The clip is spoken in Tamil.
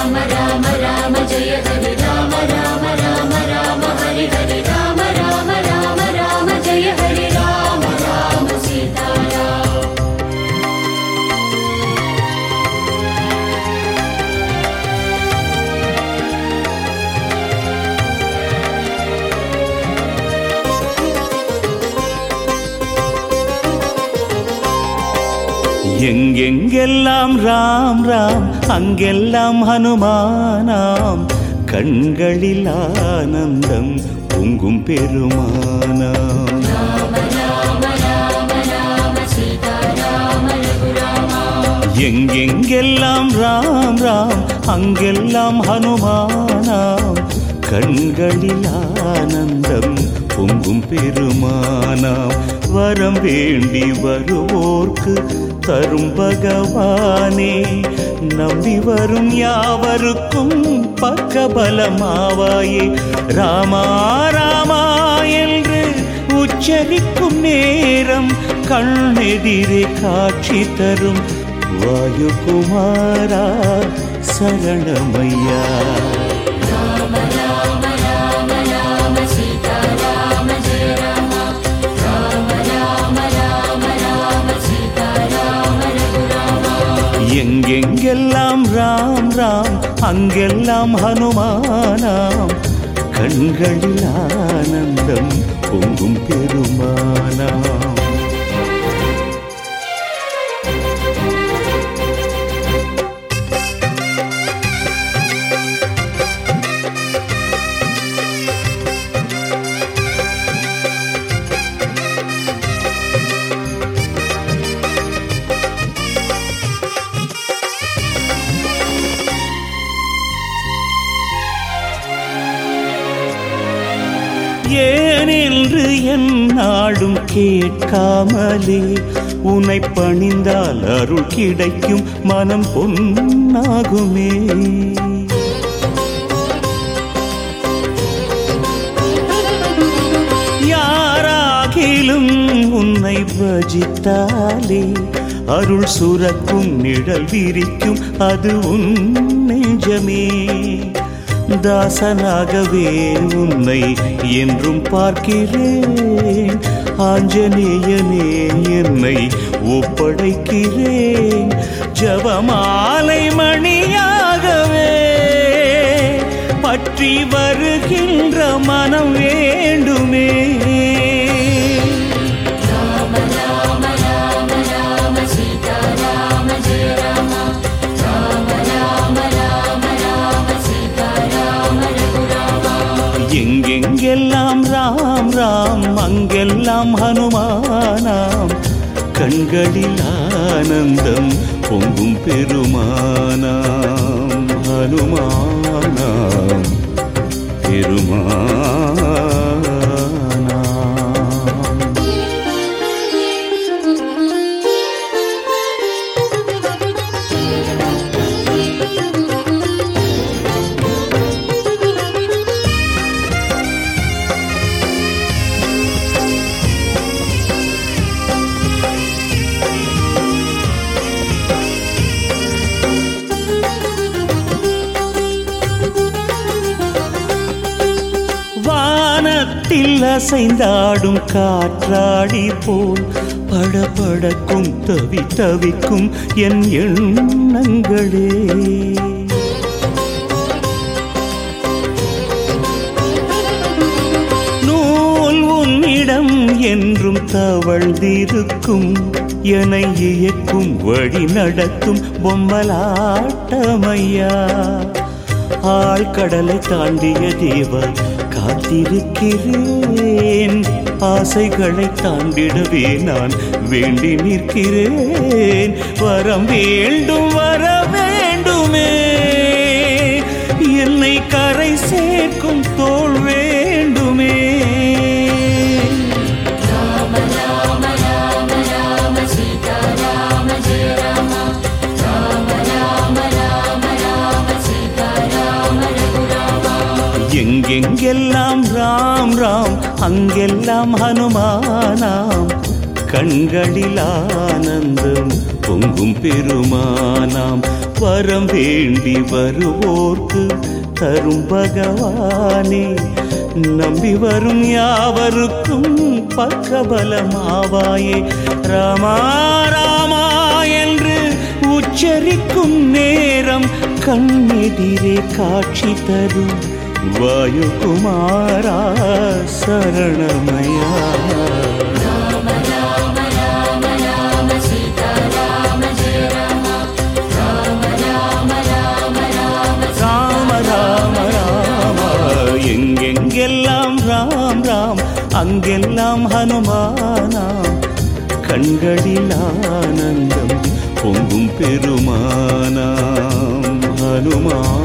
राम राम राम जय हरि राम राम राम राम हरि हरि राम राम राम राम जय हरि राम राम सीताराम எங்கெங்கெல்லாம் ராம் ராம் அங்கெல்லாம் ஹனுமானாம் கண்களில் ஆனந்தம் பொங்கும் பெருமானாம் எங்கெங்கெல்லாம் ராம் ராம் அங்கெல்லாம் ஹனுமானாம் கண்களில் ஆனந்தம் பொங்கும் பெருமானாம் வரம் வேண்டி வருவோர்க்கு தரும் பகவானே நம்பி வரும் யாவருக்கும் பக்கபலமாவாயே ராமா ராமா என்று உச்சரிக்கும் நேரம் கண்ணெதிரே காட்சி தரும் வாயுகுமாரா சரணமையா எங்கெங்கெல்லாம் ராம் ராம் அங்கெல்லாம் ஹனுமானாம் கண்களில் ஆனந்தம் பொங்கும் பெருமானாம் ஏனென்று என் நாடும் கேட்காமலே உன்னை பணிந்தால் அருள் கிடைக்கும் மனம் பொன்னாகுமே யாராகிலும் உன்னை பஜித்தாலே அருள் சுரக்கும் நிழல் விரிக்கும் அது உன் நெஞ்சமே தாசனாகவே உன்னை என்றும் பார்க்கிறேன் ஆஞ்சநேயனே என்னை ஒப்படைக்கிறேன் ஜபமாலை மணியாகவே பற்றி வருகின்ற மனம் வேண்டுமே எங்கெங்கெல்லாம் ராம் ராம் அங்கெல்லாம் ஹனுமானாம் கண்களில் ஆனந்தம் பொங்கும் பெருமானாம் ஹனுமானாம் பெருமானாம் வானத்தில் அசைந்தாடும் காற்றாடி போல் படபடக்கும் தவி தவிக்கும் என் எண்ணங்களே நூல் உன்னிடம் என்றும் தவழ்ந்திருக்கும் என இயக்கும் வழி நடத்தும் பொம்மலாட்டமையா ஆழ்கடலை தாண்டிய தேவர் காத்திருக்கிறேன் ஆசைகளை தாண்டிடவே நான் வேண்டி நிற்கிறேன் வரம் வேண்டும் வர வேண்டுமே என்னை கரை சேர்க்கும் தோல் வேண்டுமே எங்கெங்கெல்லாம் ராம் ராம் அங்கெல்லாம் ஹனுமானாம் கண்களில் ஆனந்தம் பொங்கும் பெருமானாம் வரம் வேண்டி வருவோர்க்கு தரும் பகவானே நம்பி வரும் யாவருக்கும் பக்கபலமாவாயே ராமா ராமா என்று உச்சரிக்கும் நேரம் கண்ணெதிரே காட்சி தரும் வாயுகுமாரா சரணமயா ராம ராம ராம எங்கெங்கெல்லாம் ராம் ராம் அங்கெல்லாம் ஹனுமானாம் கண்களில் ஆனந்தம் பொங்கும் பெருமானாம் ஹனுமான்